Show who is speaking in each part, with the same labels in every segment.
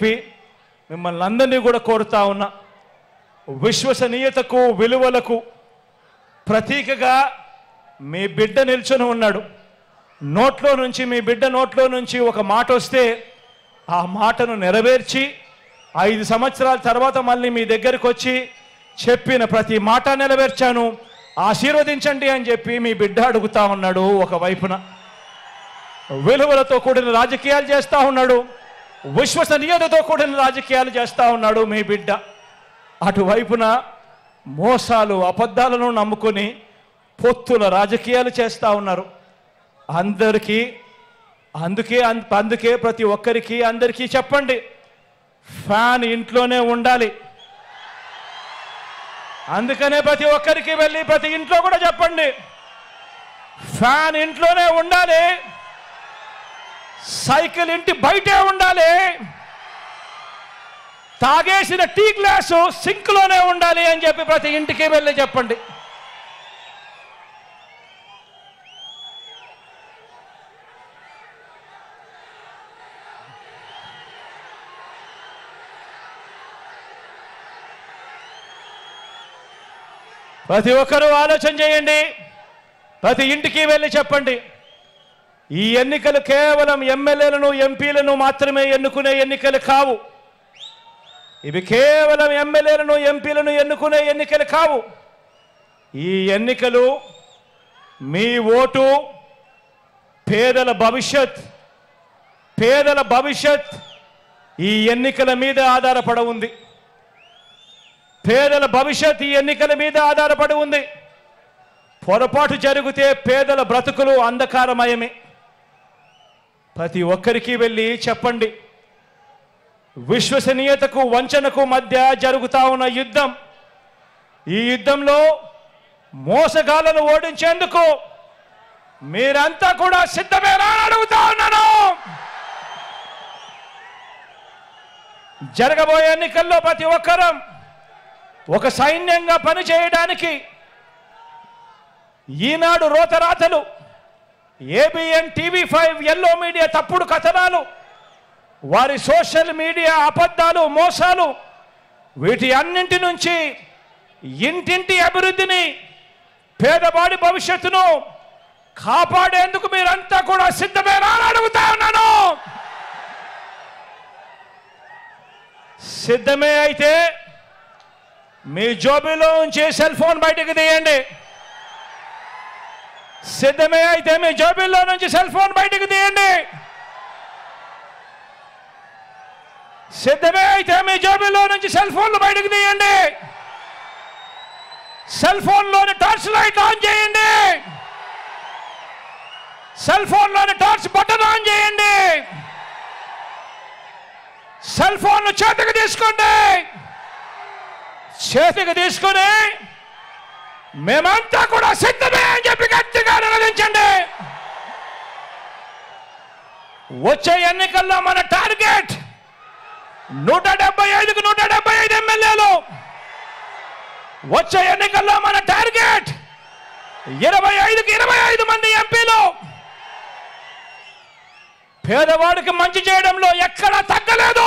Speaker 1: చెప్పి మిమ్మల్ని అందరినీ కూడా కోరుతా ఉన్నా విశ్వసనీయతకు విలువలకు ప్రతీకగా మీ బిడ్డ నిల్చొని ఉన్నాడు నోట్లో నుంచి మీ బిడ్డ నోట్లో నుంచి ఒక మాట వస్తే ఆ మాటను నెరవేర్చి ఐదు సంవత్సరాల తర్వాత మళ్ళీ మీ దగ్గరికి వచ్చి చెప్పిన ప్రతి మాట నెరవేర్చాను ఆశీర్వదించండి అని చెప్పి మీ బిడ్డ అడుగుతా ఉన్నాడు ఒకవైపున విలువలతో కూడిన రాజకీయాలు చేస్తా ఉన్నాడు విశ్వసనీయతతో కూడిన రాజకీయాలు చేస్తా ఉన్నాడు మీ బిడ్డ అటువైపున మోసాలు అబద్ధాలను నమ్ముకొని పొత్తుల రాజకీయాలు చేస్తా ఉన్నారు అందరికీ అందుకే అన్- అందుకే ప్రతి ఒక్కరికి అందరికీ చెప్పండి ఫ్యాన్ ఇంట్లోనే ఉండాలి అందుకనే ప్రతి ఒక్కరికి వెళ్ళి ప్రతి ఇంట్లో కూడా చెప్పండి ఫ్యాన్ ఇంట్లోనే ఉండాలి సైకిల్ ఇంటి బయటే ఉండాలి తాగేసిన టీ గ్లాసు సింక్ లోనే ఉండాలి అని చెప్పి ప్రతి ఇంటికి వెళ్ళి చెప్పండి ప్రతి ఒక్కరూ ఆలోచన చేయండి ప్రతి ఇంటికి వెళ్ళి చెప్పండి ఈ ఎన్నికలు కేవలం ఎమ్మెల్యేలను ఎంపీలను మాత్రమే ఎన్నుకునే ఎన్నికలు కావు ఇవి కేవలం ఎమ్మెల్యేలను ఎంపీలను ఎన్నుకునే ఎన్నికలు కావు ఈ ఎన్నికలు మీ ఓటు పేదల భవిష్యత్ పేదల భవిష్యత్ ఈ ఎన్నికల మీద ఆధారపడ ఉంది పేదల భవిష్యత్ ఈ ఎన్నికల మీద ఆధారపడి ఉంది పొరపాటు జరిగితే పేదల బ్రతుకులు అంధకారమయమే ప్రతి ఒక్కరికి వెళ్ళి చెప్పండి విశ్వసనీయతకు వంచనకు మధ్య జరుగుతా ఉన్న యుద్ధం ఈ యుద్ధంలో మోసగాళ్లను ఓడించేందుకు మీరంతా కూడా సిద్ధమేనా అని అడుగుతా ఉన్నాను జరగబోయే ఎన్నికల్లో ప్రతి ఒక్కరం ఒక సైన్యంగా పనిచేయడానికి ఈనాడు రోతరాతలు ABN TV five yellow media తప్పుడు కథనాలు వారి సోషల్ మీడియా అబద్ధాలు మోసాలు వీటి అన్నింటి నుంచి ఇంటింటి అభివృద్ధిని పేదవాడి భవిష్యత్తును కాపాడేందుకు మీరంతా కూడా సిద్ధమేనా అని అడుగుతా ఉన్నాను సిద్ధమే అయితే మీ జోబీలో ఉంచి సెల్ ఫోన్ బయటకు తీయండి సిద్ధమే అయితే మీ జోబీల్లో నుంచి సెల్ ఫోన్ బయటకు తీయండి సిద్ధమే అయితే మీ జోబీలో నుంచి సెల్ ఫోన్లు బయటకు తీయండి సెల్ ఫోన్లోని టార్చ్ లైట్ ఆన్ చేయండి సెల్ ఫోన్లోని టార్చ్ బటన్ ఆన్ చేయండి సెల్ ఫోన్ చేతికి తీసుకోండి చేతికి తీసుకొని మేమంతా కూడా సిద్ధమే అని చెప్పి గట్టిగా నిలదించండి వచ్చే ఎన్నికల్లో మన టార్గెట్ నూట డెబ్బై ఐదుకు నూట డెబ్బై ఐదు ఎమ్మెల్యేలు వచ్చే ఎన్నికల్లో మన టార్గెట్ ఇరవై ఐదుకి ఇరవై ఐదు మంది ఎంపీలు పేదవాడికి మంచి చేయడంలో ఎక్కడా తగ్గలేదు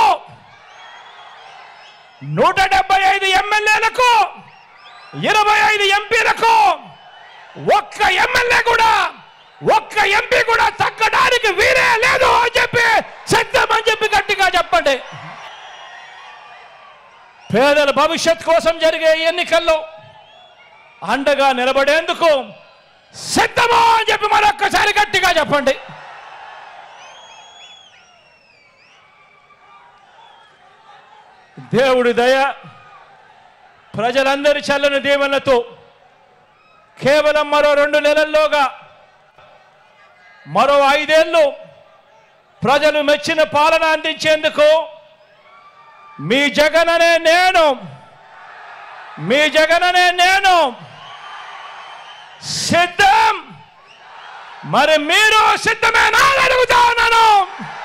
Speaker 1: నూట డెబ్బై ఐదు ఎమ్మెల్యేలకు ఇరవై ఐదు ఎంపీలకు ఒక్క ఎమ్మెల్యే కూడా ఒక్క ఎంపీ కూడా తగ్గడానికి వీరే లేదు అని చెప్పి సిద్ధం అని చెప్పి గట్టిగా చెప్పండి పేదల భవిష్యత్ కోసం జరిగే ఈ ఎన్నికల్లో అండగా నిలబడేందుకు సిద్ధమా అని చెప్పి మరొక్కసారి గట్టిగా చెప్పండి దేవుడి దయ ప్రజలందరి చల్లని దీవెనలతో కేవలం మరో రెండు నెలల్లోగా మరో ఐదేళ్లు ప్రజలు మెచ్చిన పాలన అందించేందుకు మీ జగననే నేను మీ జగననే నేను సిద్ధం మరి మీరు సిద్ధమేనా అని అడుగుతా ఉన్నాను